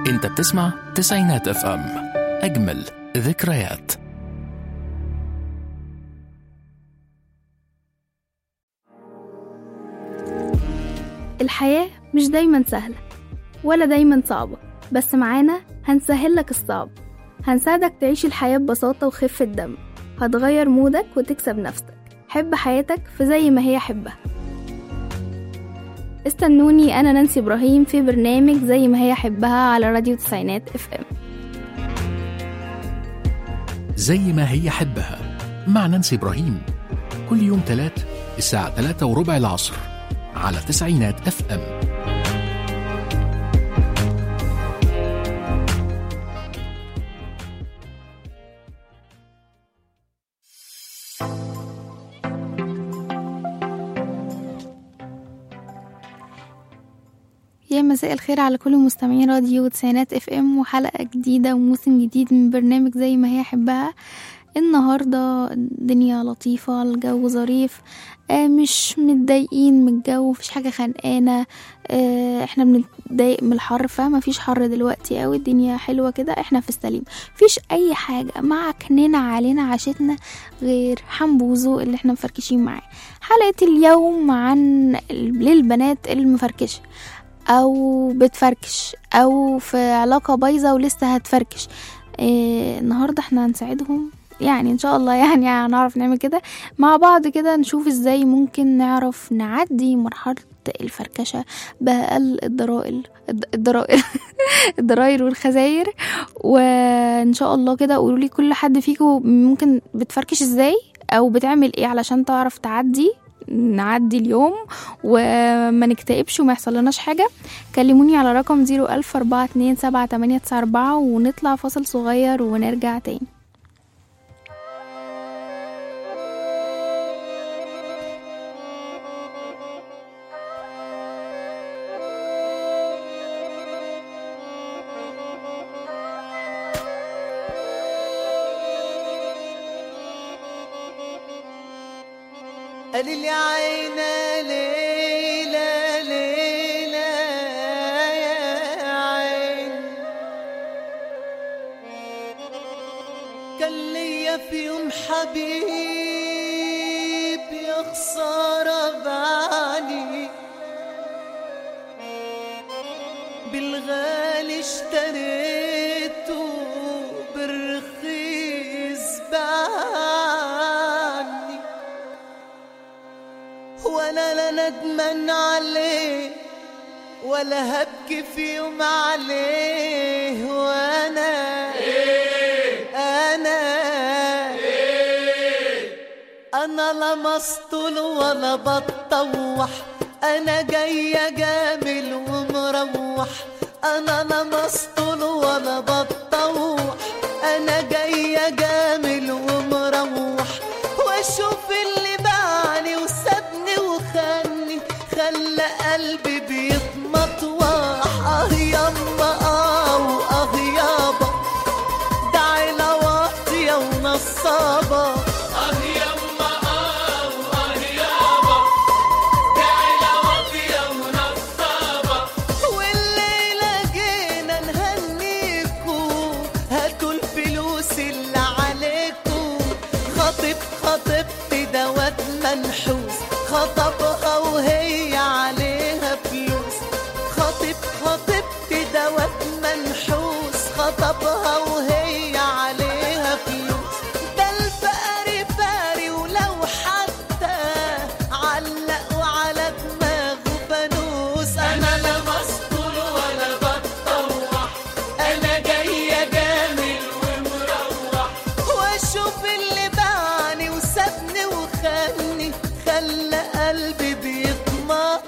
انت بتسمع تسعينات اف ام اجمل ذكريات الحياة مش دايما سهلة ولا دايما صعبة بس معانا هنسهلك الصعب هنساعدك تعيش الحياة ببساطة وخفة دم هتغير مودك وتكسب نفسك حب حياتك في زي ما هي حبها استنوني أنا نانسي إبراهيم في برنامج زي ما هي حبها على راديو تسعينات اف ام زي ما هي حبها مع نانسي إبراهيم كل يوم تلات الساعة تلاتة وربع العصر على تسعينات اف ام يا مساء الخير على كل مستمعين راديو تسعينات اف ام وحلقة جديدة وموسم جديد من برنامج زي ما هي حبها النهاردة الدنيا لطيفة الجو ظريف آه مش متضايقين من الجو مفيش حاجة خانقانا آه احنا بنتضايق من الحر فما فيش حر دلوقتي اوي الدنيا حلوة كده احنا في السليم مفيش اي حاجة معكننا علينا عاشتنا غير حنبوزو اللي احنا مفركشين معاه حلقة اليوم عن للبنات المفركشة او بتفركش او في علاقة بايظة ولسه هتفركش إيه النهاردة احنا هنساعدهم يعني ان شاء الله يعني هنعرف نعمل كده مع بعض كده نشوف ازاي ممكن نعرف نعدي مرحلة الفركشة بأقل الضرائر الضرائر الضرائر والخسائر وان شاء الله كده قولوا لي كل حد فيكم ممكن بتفركش ازاي او بتعمل ايه علشان تعرف تعدي نعدي اليوم وما نكتئبش وما يحصلناش حاجة كلموني على رقم زيرو ألف أربعة اتنين سبعة تمانية تسعة أربعة ونطلع فاصل صغير ونرجع تاني قال لي عينا ليلى ليلى يا عين كان ليا في يوم حبيب يا خسارة بعلي بالغالي اشتريته بالرخيص باعني وانا لا ندمان عليه ولا هبكي في يوم عليه وانا انا انا لا مسطول ولا بتطوح انا جاية جامل ومروح انا لا مسطول ولا بتطوح انا جاية جامل ومروح واشوف اللي باعني وسابني وخاني خلى قلبي بيتمطوح اه يما اه واه يابا ده عيلة واطية ونصابة والليلة جينا نهنيكو هاتوا الفلوس اللي عليكو خطيب خطيبتي دوت منحوس خطبها وهي عليها فلوس خطيب خطيبتي دوت منحوس خطبها وهي عليها فلوس ده الفقري فاري ولو حتى علقوا على دماغه فانوس انا لا مسطول ولا بتطوح انا جايه جامل ومروح واشوف اللي باعني وسابني وخاني خلى قلبي بيتمطوح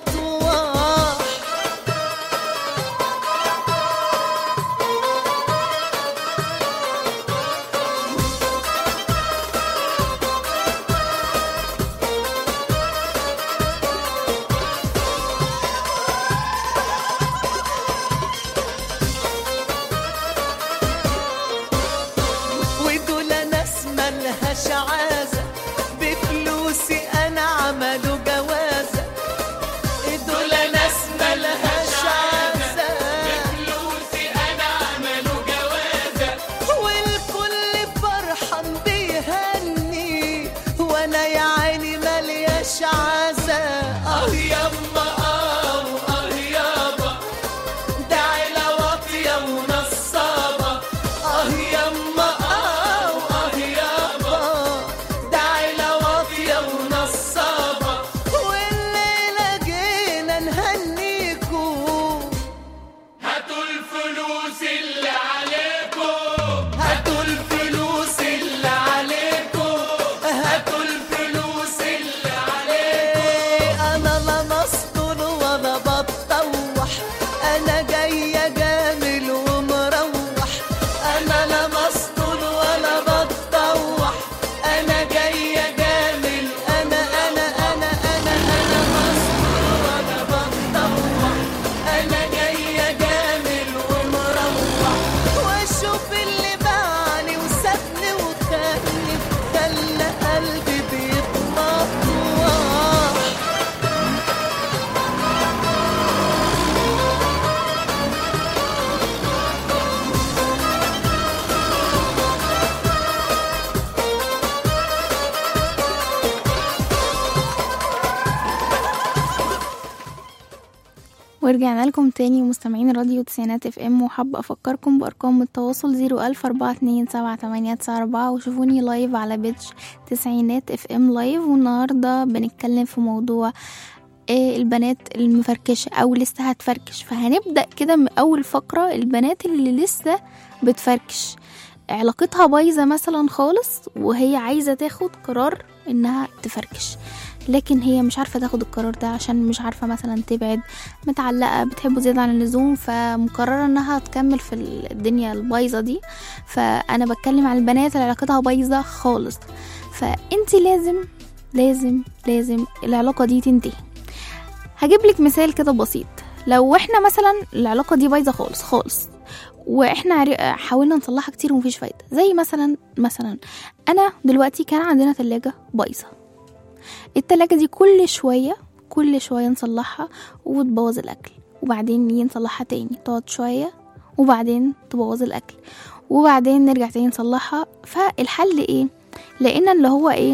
ورجعنا لكم تاني مستمعين راديو تسعينات اف ام وحابة افكركم بارقام التواصل زيرو الف اربعة اتنين سبعة تمانية تسعة اربعة وشوفوني لايف على بيتش تسعينات اف ام لايف والنهاردة بنتكلم في موضوع إيه البنات المفركشة او لسه هتفركش فهنبدأ كده من اول فقرة البنات اللي لسه بتفركش علاقتها بايظة مثلا خالص وهي عايزة تاخد قرار انها تفركش لكن هي مش عارفة تاخد القرار ده عشان مش عارفة مثلا تبعد متعلقة بتحبه زيادة عن اللزوم فمقررة انها تكمل في الدنيا البايظة دي فانا بتكلم عن البنات اللي علاقتها بايظة خالص فانت لازم لازم لازم العلاقة دي تنتهي هجيب لك مثال كده بسيط لو احنا مثلا العلاقة دي بايظة خالص خالص واحنا عري- حاولنا نصلحها كتير ومفيش فايدة زي مثلا مثلا انا دلوقتي كان عندنا تلاجة بايظة التلاجة دي كل شوية كل شوية نصلحها وتبوظ الأكل وبعدين نيجي نصلحها تاني تقعد شوية وبعدين تبوظ الأكل وبعدين نرجع تاني نصلحها فالحل ايه لقينا اللي هو ايه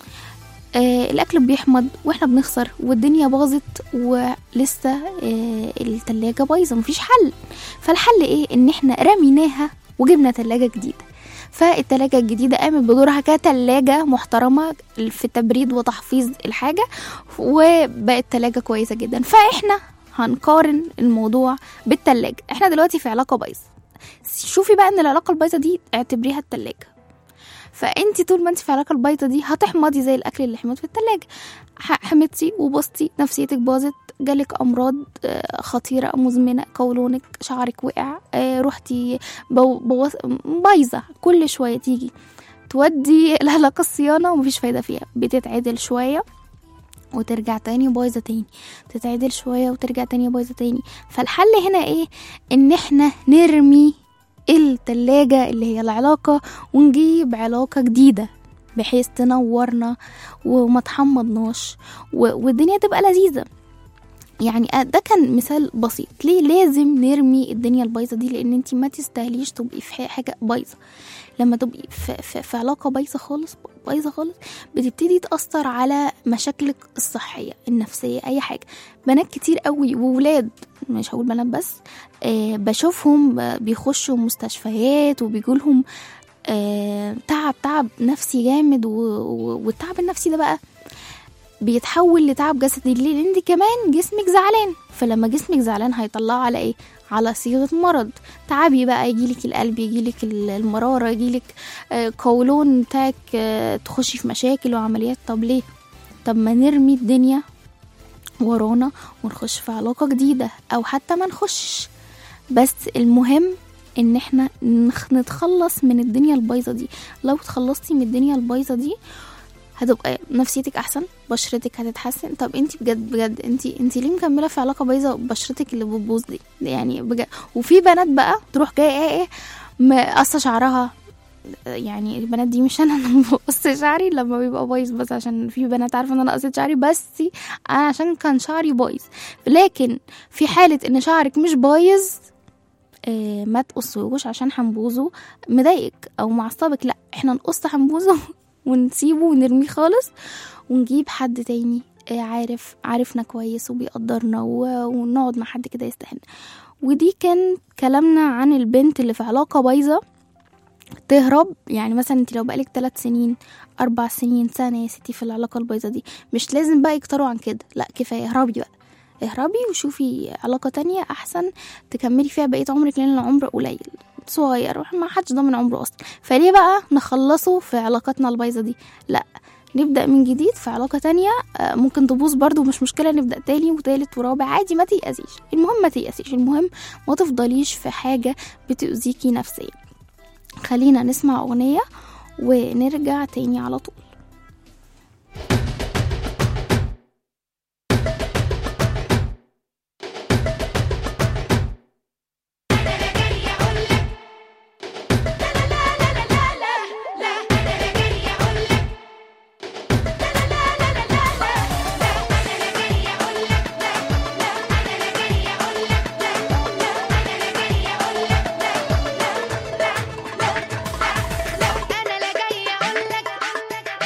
آه الأكل بيحمض واحنا بنخسر والدنيا باظت ولسه آه التلاجة بايظة مفيش حل فالحل ايه ان احنا رميناها وجبنا تلاجة جديدة فالتلاجة الجديدة قامت بدورها كتلاجة محترمة في تبريد وتحفيظ الحاجة وبقت تلاجة كويسة جدا فاحنا هنقارن الموضوع بالتلاجة احنا دلوقتي في علاقة بايظة شوفي بقى ان العلاقة البايظة دي اعتبريها التلاجة فانت طول ما انت في العلاقه البايظه دي هتحمضي زي الاكل اللي حمض في التلاجة ح- حمضتي وبصتي نفسيتك باظت جالك امراض آه، خطيره مزمنه قولونك شعرك وقع آه، رحتي بو- بوظ- بايظه كل شويه تيجي تودي العلاقه الصيانه ومفيش فايده فيها بتتعدل شويه وترجع تاني بايظه تاني تتعدل شويه وترجع تاني بايظه تاني فالحل هنا ايه ان احنا نرمي التلاجة اللي هي العلاقة ونجيب علاقة جديدة بحيث تنورنا وما تحمضناش و- والدنيا تبقى لذيذة يعني آه ده كان مثال بسيط ليه لازم نرمي الدنيا البايظه دي لان انت ما تستاهليش تبقي في ح- حاجه بايظه لما تبقي في, في, في علاقه بايظه خالص بايظه خالص بتبتدي تاثر على مشاكلك الصحيه النفسيه اي حاجه بنات كتير قوي وولاد مش هقول بنات بس آه بشوفهم ب- بيخشوا مستشفيات وبيجولهم آه تعب تعب نفسي جامد و- و- والتعب النفسي ده بقى بيتحول لتعب جسدي ليه لان انت كمان جسمك زعلان فلما جسمك زعلان هيطلعه على ايه على صيغه مرض تعبي بقى يجيلك القلب يجيلك ال- المراره يجيلك آه، قولون بتاعك آه، تخشي في مشاكل وعمليات طب ليه طب ما نرمي الدنيا ورانا ونخش في علاقه جديده او حتى ما نخشش بس المهم ان احنا نخ- نتخلص من الدنيا البايظه دي لو اتخلصتي من الدنيا البايظه دي هتبقى نفسيتك احسن بشرتك هتتحسن طب انت بجد بجد انت انت ليه مكمله في علاقه بايظه بشرتك اللي بتبوظ دي يعني بجد وفي بنات بقى تروح جايه ايه ايه مقصه شعرها يعني البنات دي مش انا انا بقص شعري لما بيبقى بايظ بس عشان في بنات عارفه ان انا قصيت شعري بس انا عشان كان شعري بايظ لكن في حاله ان شعرك مش بايظ آه، ما تقصوش عشان حنبوظه مضايقك او معصبك لا احنا نقص حنبوظه ونسيبه ونرميه خالص ونجيب حد تاني آه، عارف عارفنا كويس وبيقدرنا و- ونقعد مع حد كده يستاهلنا ودي كان كلامنا عن البنت اللي في علاقة بايظة تهرب يعني مثلا انت لو بقالك ثلاث سنين اربع سنين سنة يا ستي في العلاقة البايظة دي مش لازم بقى يكتروا عن كده لا كفاية اهربي بقى اهربي وشوفي علاقة تانية احسن تكملي فيها بقية عمرك لان العمر قليل صغير ما حدش ضامن عمره اصلا فليه بقى نخلصه في علاقاتنا البايظة دي لا نبدأ من جديد في علاقة تانية آه، ممكن تبوظ برضو مش مشكلة نبدأ تاني وتالت ورابع عادي ما تيأسيش المهم ما تيأسيش المهم ما تفضليش في حاجة بتؤذيكي نفسيا خلينا نسمع أغنية ونرجع تاني على طول انا لا جاي اقول لك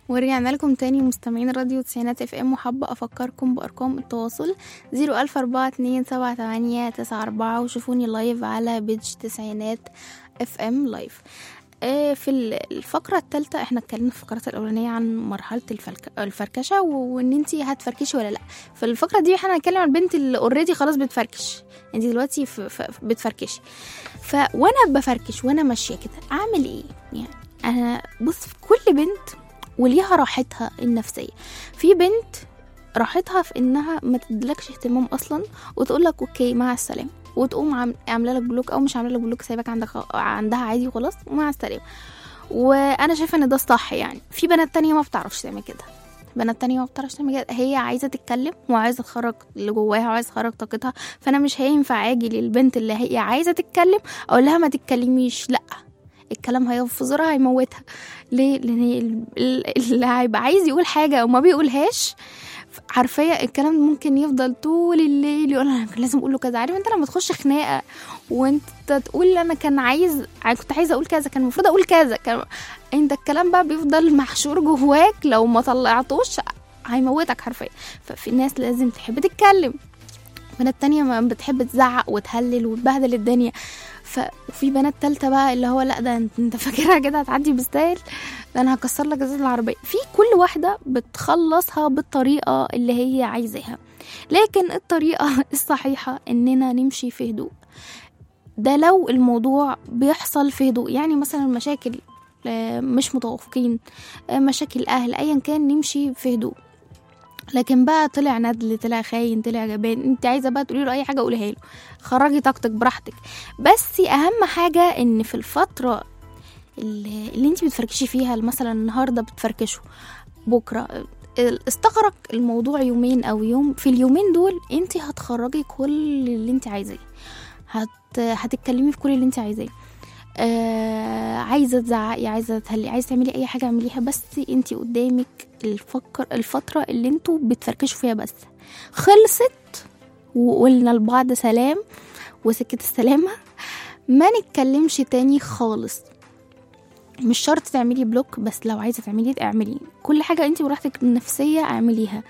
ورجعنا لكم تاني مستمعين راديو تسعينات اف ام وحابة افكركم بارقام التواصل زيرو الف اربعة اتنين سبعة تمانية تسعة اربعة وشوفوني لايف على بيج تسعينات اف ام لايف آه، في ال- الفقرة الثالثة احنا اتكلمنا في الفقرات الأولانية عن مرحلة الفلك... الفركشة و- وان انتي هتفركشي ولا لا في الفقرة دي احنا هنتكلم عن البنت اللي اوريدي خلاص بتفركش انتي دلوقتي في... في... بتفركشي ف وانا بفركش وانا ماشية كده اعمل ايه يعني انا بص في كل بنت وليها راحتها النفسية في بنت راحتها في انها ما تدلكش اهتمام اصلا وتقول لك اوكي مع السلامه وتقوم عام- عامله لك بلوك او مش عامله لك بلوك سايبك عندك عندها عادي وخلاص ومع السلامه وانا شايفه ان ده الصح يعني في بنات تانية ما بتعرفش تعمل كده بنات تانية ما بتعرفش تعمل كده هي عايزه تتكلم وعايزه تخرج اللي جواها وعايزه تخرج طاقتها فانا مش هينفع اجي للبنت اللي هي عايزه تتكلم اقول لها ما تتكلميش لا الكلام هيفزرها هيموتها ليه لان هي ال- ال- اللي هيبقى عايز يقول حاجه وما بيقولهاش عارفه الكلام ممكن يفضل طول الليل يقول انا كان لازم اقول له كذا عارف انت لما تخش خناقه وانت تقول انا كان عايز كنت عايزه اقول كذا كان المفروض اقول كذا كان انت الكلام بقى بيفضل محشور جواك لو ما طلعتوش هيموتك حرفيا ففي ناس لازم تحب تتكلم بنات تانية ما بتحب تزعق وتهلل وتبهدل الدنيا ففي بنات تالتة بقى اللي هو لا ده انت انت فاكرها كده هتعدي بالستايل ده انا هكسر لك ازاز العربية في كل واحدة بتخلصها بالطريقة اللي هي عايزاها لكن الطريقة الصحيحة اننا نمشي في هدوء ده لو الموضوع بيحصل في هدوء يعني مثلا مشاكل آه، مش متوافقين آه، مشاكل اهل ايا كان نمشي في هدوء لكن بقى طلع ندل طلع خاين طلع جبان انت عايزه بقى تقولي له اي حاجه قوليها له خرجي طاقتك براحتك بس اهم حاجه ان في الفتره اللي, اللي انت بتفركشي فيها مثلا النهارده بتفركشوا بكره استغرق الموضوع يومين او يوم في اليومين دول انت هتخرجي كل اللي انت عايزاه هت هتتكلمي في كل اللي انت عايزاه آه عايزه تزعقي عايزه تهلي عايزه تعملي اي حاجه اعمليها بس انت قدامك الفكر الفتره اللي انتوا بتفركشوا فيها بس خلصت وقلنا لبعض سلام وسكت السلامه ما نتكلمش تاني خالص مش شرط تعملي بلوك بس لو عايزه تعملي اعملي كل حاجه انت براحتك النفسيه اعمليها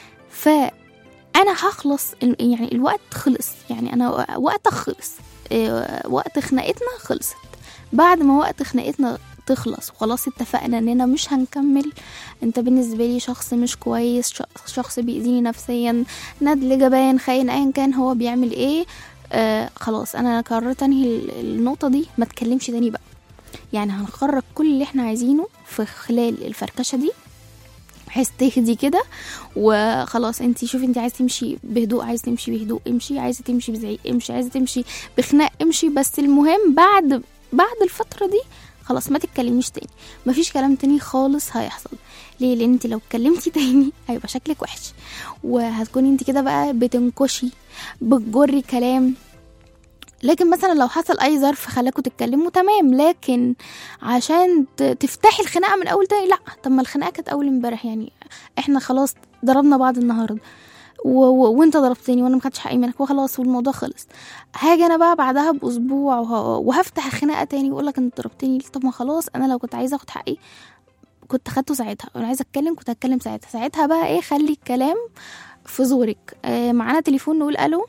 فانا هخلص يعني الوقت خلص يعني انا وقتك خلص إيه، وقت خناقتنا خلصت بعد ما وقت خناقتنا تخلص وخلاص اتفقنا اننا مش هنكمل انت بالنسبه لي شخص مش كويس ش- شخص بيأذيني نفسيا ندل جبان خاين ايا كان هو بيعمل ايه آه خلاص انا قررت انهي ال- النقطه دي ما تكلمش تاني بقى يعني هنخرج كل اللي احنا عايزينه في خلال الفركشه دي بحيث تهدي كده وخلاص انت شوفي انت عايزه تمشي بهدوء عايزه تمشي بهدوء امشي عايزه تمشي بزعيق امشي عايزه تمشي بخناق امشي بس المهم بعد بعد الفتره دي خلاص ما تتكلميش تاني مفيش كلام تاني خالص هيحصل ليه لان انت لو اتكلمتي تاني هيبقى شكلك وحش وهتكوني انت كده بقى بتنكشي بتجري كلام لكن مثلا لو حصل اي ظرف خلاكوا تتكلموا تمام لكن عشان ت- تفتحي الخناقه من اول تاني لا طب ما الخناقه كانت اول امبارح يعني احنا خلاص ضربنا بعض النهارده و... و... وانت ضربتني وانا ما خدتش حقي منك وخلاص والموضوع خلص هاجي انا بقى بعدها باسبوع وه... وهفتح الخناقه تاني واقول لك انت ضربتني طب ما خلاص انا لو كنت عايزه اخد حقي كنت خدته ساعتها انا عايزه اتكلم كنت هتكلم ساعتها ساعتها بقى ايه خلي الكلام في زورك آه معانا تليفون نقول الو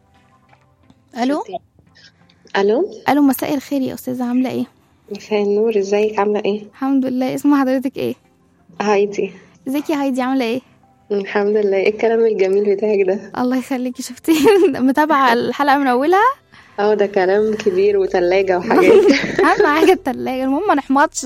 الو الو الو مساء الخير يا استاذه عامله ايه مساء النور ازيك عامله ايه الحمد لله اسم حضرتك ايه هايدي ازيك يا هايدي عامله ايه الحمد لله ايه الكلام الجميل بتاعك ده الله يخليكي شفتي متابعه الحلقه من اولها اه ده كلام كبير وتلاجة وحاجات اهم حاجه التلاجة المهم ما نحمطش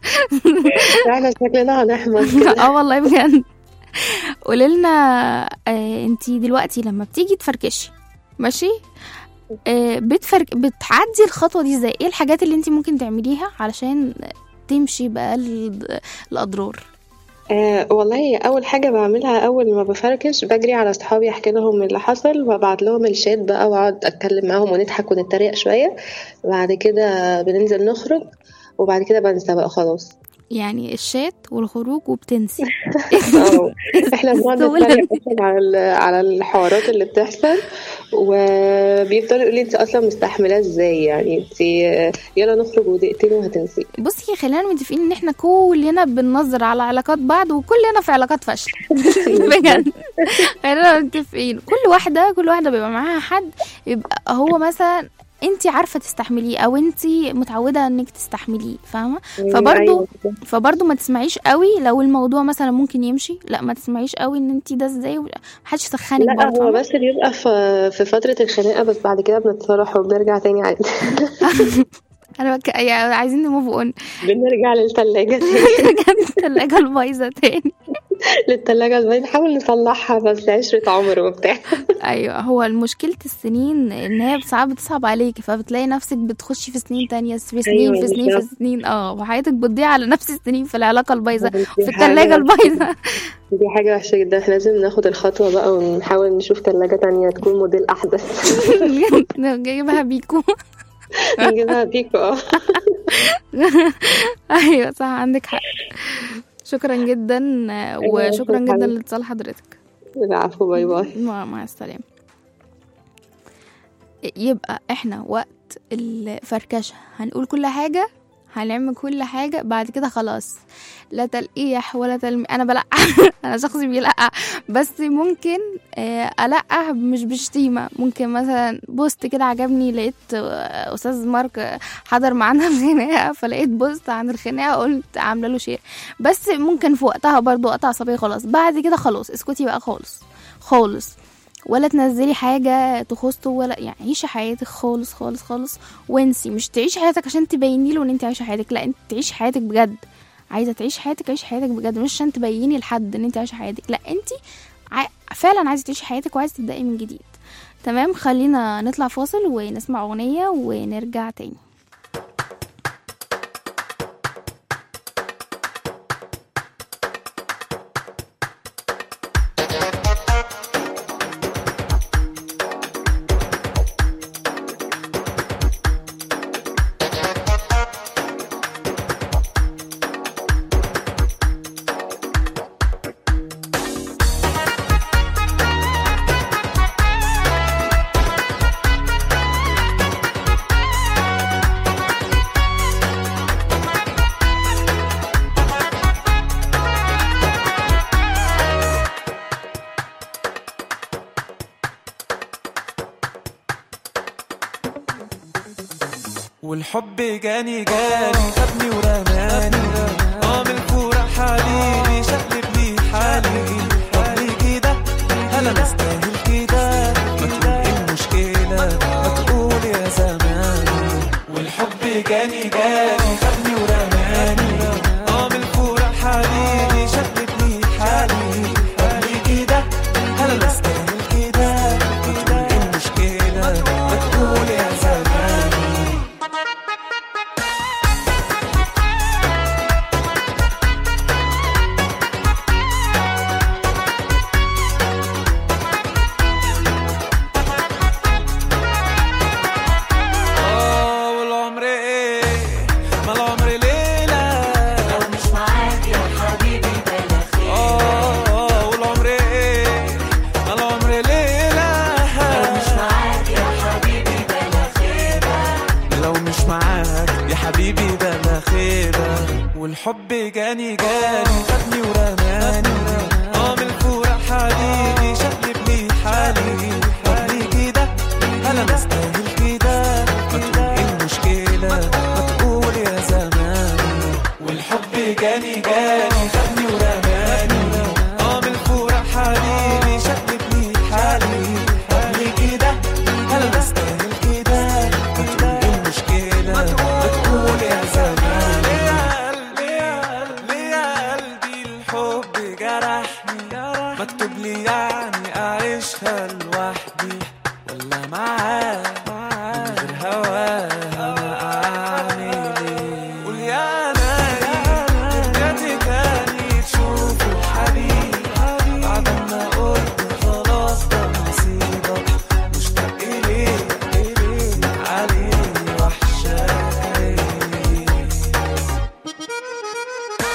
احنا شكلنا هنحمد كده اه والله بجد قولي لنا آه انتي دلوقتي لما بتيجي تفركشي ماشي آه بتفرك بتعدي الخطوه دي ازاي ايه الحاجات اللي انتي ممكن تعمليها علشان تمشي بأقل الاضرار آه والله اول حاجه بعملها اول ما بفركش بجري على صحابي احكي لهم اللي حصل وابعت لهم الشات بقى واقعد اتكلم معاهم ونضحك ونتريق شويه بعد كده بننزل نخرج وبعد كده بنسى بقى خلاص يعني الشات والخروج وبتنسي اه احنا بنقعد السهولة نتريق اصلا على ال- على الحوارات اللي بتحصل وبيفضلوا يقولوا لي انت اصلا مستحملاه ازاي يعني انت يلا نخرج ودقيقتين وهتنسي بصي خلينا متفقين ان احنا كلنا بننظر على علاقات بعض وكلنا في علاقات فاشله بجد خلينا متفقين كل واحده كل واحده بيبقى معاها حد يبقى هو مثلا انت عارفه تستحمليه او انت متعوده انك تستحمليه فاهمه فبرضه أيوة. فبرضه ما تسمعيش قوي لو الموضوع مثلا ممكن يمشي لا ما تسمعيش قوي ان انت ده ازاي محدش يسخنك لا برضه هو فاهمة؟ بس بيبقى في في فترة الخناقة بس بعد كده بنتصالح وبنرجع تاني عادي انا بك... يعني عايزين نموف اون بنرجع للتلاجة تاني الثلاجه البايظه تاني للتلاجة البايظة نحاول نصلحها بس عشرة عمر وبتاع ايوه هو مشكله السنين ان هي ساعات بتصعب عليكي فبتلاقي نفسك بتخشي في سنين تانية في سنين أيوة في سنين في بالظبط. سنين اه وحياتك بتضيع على نفس السنين في العلاقه البايظه دي في حاجة الثلاجه البايظه دي حاجة وحشة جدا احنا لازم ناخد الخطوة بقى ونحاول نشوف تلاجة تانية تكون موديل أحدث جايبها بيكو نجيبها بيكو اه ايوه صح عندك حق شكرا جدا آه، وشكرا شكراً. جدا لاتصال حضرتك العفو باي باي مع, مع السلامة يبقى احنا وقت الفركشة هنقول كل حاجة هنعمل كل حاجة بعد كده خلاص لا تلقيح ولا تلمي أنا بلقح أنا شخصي بيلقح بس ممكن آه، ألقح مش بشتيمة ممكن مثلا بوست كده عجبني لقيت آه، أستاذ مارك آه، حضر معانا الخناقة فلقيت بوست عن الخناقة قلت عاملة له شير بس ممكن في وقتها برضو وقت عصبية خلاص بعد كده خلاص اسكتي بقى خالص خالص ولا تنزلي حاجة تخصه ولا يعني عيشي حياتك خالص خالص خالص وانسي مش تعيشي حياتك عشان تبيني له ان انت عايشة حياتك لا انت تعيشي حياتك بجد عايزة تعيشي حياتك عيشي حياتك بجد مش عشان تبيني لحد ان انت عايشة حياتك لا انت ع... فعلا عايزة تعيشي حياتك وعايزة تبدأي من جديد تمام خلينا نطلع فاصل ونسمع أغنية ونرجع تاني والحب جاني جاني خدني ورماني اه من الفورة حبيبي شقلب لي حالي طب ليه كده هل انا استاهل كده ما تقول ايه المشكلة ما تقول يا زماني والحب جاني جاني خدني ورماني اه من الفورة حبيبي شقلب لي حالي طب ليه كده هل انا استاهل كده ما تقول ايه المشكلة ما تقول يا زماني اه والعمر ايه ما العمر ليلة لو مش معاك يا حبيبي بلا خير اه والعمر ايه ما العمر ليلة لو مش معاك يا حبيبي بلا خيبة لو مش معاك يا حبيبي بلا خيبة والحب جاني جاني خدني ورماني اه من الفورة حبيبي شقلب لي حالي طب ليه كده هل انا استاهل كده ما تقول ايه المشكلة ما تقول يا زماني والحب جاني جاني خدني ورماني اه من الفورة حبيبي شقلب لي حالي طب ليه كده هل انا استاهل كده ما تقول ايه المشكلة ما تقول يا زماني يا قلبي يا قلبي يا قلبي الحب جرحني مكتوب لي يعني اعيشها لوحدي ولا معاه من غير هواه انا اعمل ايه قول يا نايم رجعت تاني تشوف الحبيب بعد ما قلت خلاص ده نصيبك مشتاق اليك عليه وحشاك عيني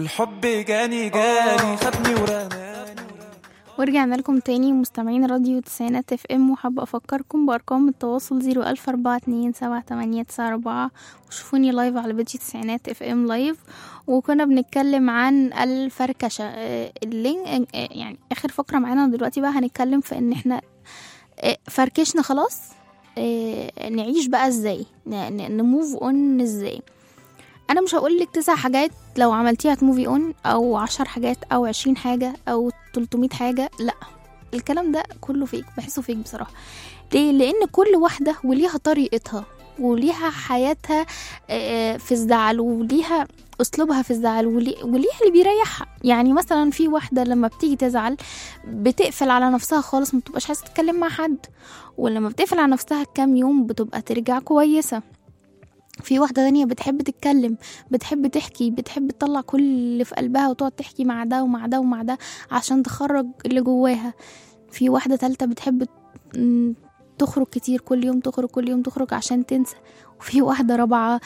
والحب جاني جاني خدني ورماني ورجعنا لكم تاني مستمعين راديو تسعينات اف ام وحابة افكركم بارقام التواصل زيرو الف اربعة اتنين سبعة تمانية تسعة اربعة وشوفوني لايف على بيجي تسعينات اف ام لايف وكنا بنتكلم عن الفركشة آه، اللينك آه، يعني اخر فقرة معانا دلوقتي بقى هنتكلم في ان احنا آه، فركشنا خلاص آه، نعيش بقى ازاي نموف اون ازاي انا مش هقول لك تسع حاجات لو عملتيها تموفي اون او عشر حاجات او عشرين حاجة او 300 حاجة لا الكلام ده كله فيك بحسه فيك بصراحة ليه لان كل واحدة وليها طريقتها وليها حياتها آه، في الزعل وليها اسلوبها في الزعل ولي- وليها اللي بيريحها يعني مثلا في واحدة لما بتيجي تزعل بتقفل على نفسها خالص ما بتبقاش عايزة تتكلم مع حد ولما بتقفل على نفسها كام يوم بتبقى ترجع كويسة في واحدة تانية بتحب تتكلم بتحب تحكي بتحب تطلع كل اللي في قلبها وتقعد تحكي مع ده ومع ده ومع ده عشان تخرج اللي جواها في واحدة تالتة بتحب م، تخرج كتير كل يوم تخرج كل يوم تخرج عشان تنسى وفي واحدة رابعة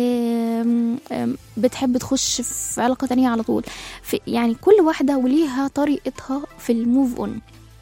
آم، آم، بتحب تخش في علاقة تانية على طول في يعني كل واحدة وليها طريقتها في الموف اون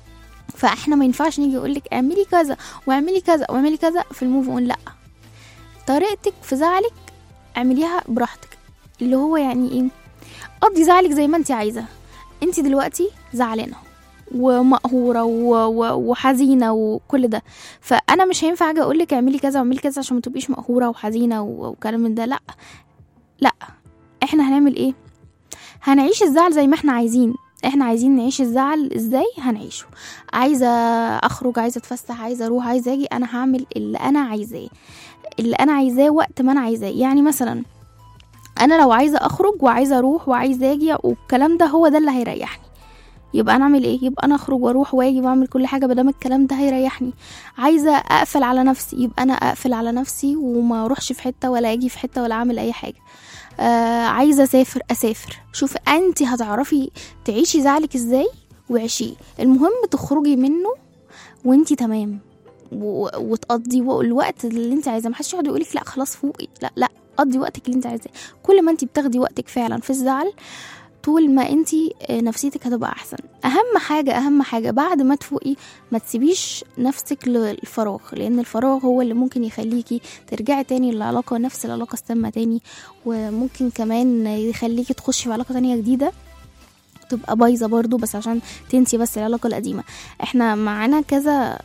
فاحنا ما ينفعش نيجي يقولك اعملي كذا واعملي كذا واعملي كذا في الموف اون لا طريقتك في زعلك اعمليها براحتك اللي هو يعني ايه قضي زعلك زي ما انت عايزه انت دلوقتي زعلانه ومقهوره و- و- وحزينه وكل ده فانا مش هينفع اجي اقول لك اعملي كذا واعملي كذا عشان ما تبقيش مقهوره وحزينه و- وكلام من ده لا لا احنا هنعمل ايه هنعيش الزعل زي ما احنا عايزين احنا عايزين نعيش الزعل ازاي هنعيشه عايزه اخرج عايزه اتفسح عايزه اروح عايزه اجي انا هعمل اللي انا عايزاه اللي انا عايزاه وقت ما انا عايزاه يعني مثلا انا لو عايزه اخرج وعايزه اروح وعايزه اجي والكلام ده هو ده اللي هيريحني يبقى انا اعمل ايه يبقى انا اخرج واروح واجي واعمل كل حاجه بدل الكلام ده هيريحني عايزه اقفل على نفسي يبقى انا اقفل على نفسي وما اروحش في حته ولا اجي في حته ولا اعمل اي حاجه آه عايزه اسافر اسافر شوف انت هتعرفي تعيشي زعلك ازاي وعيشيه المهم تخرجي منه وانتي تمام و- وتقضي و- الوقت اللي انت عايزاه محدش يقعد يقولك لا خلاص فوقي لا لا قضي وقتك اللي انت عايزاه كل ما انت بتاخدي وقتك فعلا في الزعل طول ما انت نفسيتك هتبقى احسن اهم حاجه اهم حاجه بعد ما تفوقي ما تسيبيش نفسك للفراغ لان الفراغ هو اللي ممكن يخليكي ترجعي تاني للعلاقه نفس العلاقه السامه تاني وممكن كمان يخليكي تخشي في علاقه تانية جديده تبقى بايظه برضو بس عشان تنسي بس العلاقه القديمه احنا معانا كذا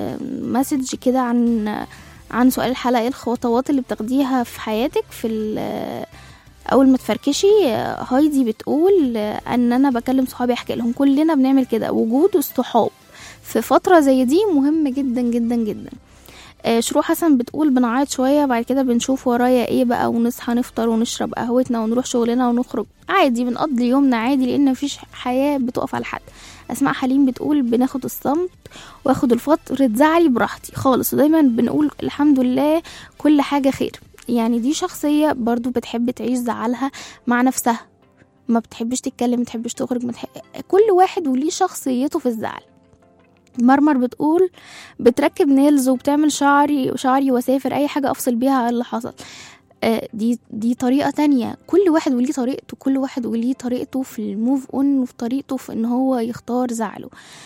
مسج كده عن عن سؤال الحلقه ايه الخطوات اللي بتاخديها في حياتك في ال- اول ما تفركشي آه، هايدي بتقول آه، ان انا بكلم صحابي احكي لهم كلنا بنعمل كده وجود الصحاب في فتره زي دي مهم جدا جدا جدا آه، شروق حسن بتقول بنعيط شوية بعد كده بنشوف ورايا ايه بقى ونصحى نفطر ونشرب قهوتنا ونروح شغلنا ونخرج عادي بنقضي يومنا عادي لان مفيش حياة بتقف على حد اسماء حليم بتقول بناخد الصمت واخد الفترة زعلي براحتي خالص ودايما بنقول الحمد لله كل حاجة خير يعني دي شخصية برضو بتحب تعيش زعلها مع نفسها ما بتحبش تتكلم ما بتحبش تخرج ما تح... كل واحد وليه شخصيته في الزعل مرمر بتقول بتركب نيلز وبتعمل شعري شعري واسافر اي حاجه افصل بيها عن اللي حصل آه، دي دي طريقه تانية كل واحد وليه طريقته كل واحد وليه طريقته في الموف اون وفي طريقته في ان هو يختار زعله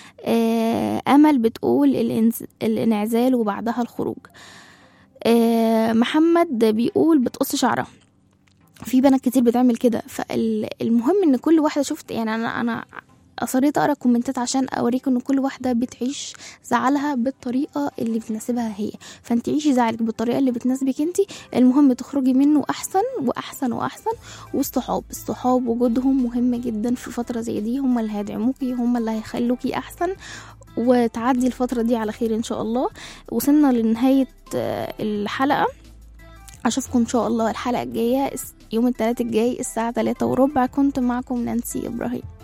آه، امل بتقول الانز- الانعزال وبعدها الخروج آه، محمد بيقول بتقص شعرها في بنات كتير بتعمل كده فالمهم ان كل واحده شفت يعني انا انا اصريت اقرا كومنتات عشان اوريكم ان كل واحده بتعيش زعلها بالطريقه اللي بتناسبها هي فانت عيشي زعلك بالطريقه اللي بتناسبك انت المهم تخرجي منه احسن واحسن واحسن والصحاب الصحاب وجودهم مهم جدا في فتره زي دي هم اللي هيدعموكي هم اللي هيخلوكي احسن وتعدي الفتره دي على خير ان شاء الله وصلنا لنهايه آه، الحلقه اشوفكم ان شاء الله الحلقه الجايه يوم الثلاث الجاي الساعه 3 وربع كنت معكم نانسي ابراهيم